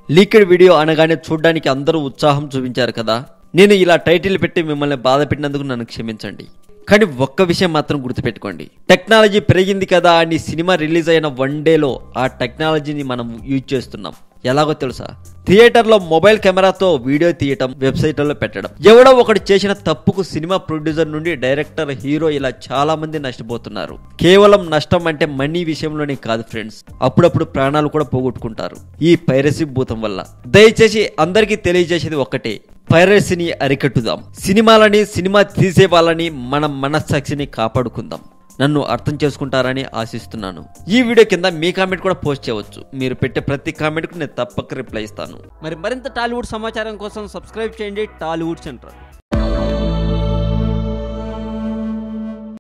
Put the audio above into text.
leaked video అనగానే చూడడానికి అందరూ ఉత్సాహం చూపించారు కదా నేను ఇలా టైటిల్ పెట్టి మిమ్మల్ని బాధ పెట్టినందుకు నన్ను క్షమించండి కానీ ఒక్క విషయం మాత్రం గుర్తుపెట్టుకోండి టెక్నాలజీ పెరిగింది కదా అని సినిమా రిలీజ్ అయిన వన్ డేలో ఆ టెక్నాలజీని మనం యూజ్ చేస్తున్నాం ఎలాగో తెలుసా థియేటర్లో మొబైల్ కెమెరాతో వీడియో తీయటం వెబ్సైట్లలో పెట్టడం ఎవడో ఒకటి చేసిన తప్పుకు సినిమా ప్రొడ్యూసర్ నుండి డైరెక్టర్ హీరో ఇలా చాలా మంది నష్టపోతున్నారు కేవలం నష్టం అంటే మనీ విషయంలోనే కాదు ఫ్రెండ్స్ అప్పుడప్పుడు ప్రాణాలు కూడా పోగొట్టుకుంటారు ఈ పైరసీ భూతం వల్ల దయచేసి అందరికీ తెలియజేసేది ఒక్కటే పైరసీని అరికట్టుదాం సినిమాలని సినిమా తీసే వాళ్ళని మన మనస్సాక్షిని కాపాడుకుందాం నన్ను అర్థం చేసుకుంటారని ఆశిస్తున్నాను ఈ వీడియో కింద మీ కామెంట్ కూడా పోస్ట్ చేయవచ్చు మీరు పెట్టే ప్రతి కామెంట్కు నేను తప్పక రిప్లై ఇస్తాను మరి మరింత టాలీవుడ్ సమాచారం కోసం సబ్స్క్రైబ్ చేయండి టాలీవుడ్ సెంటర్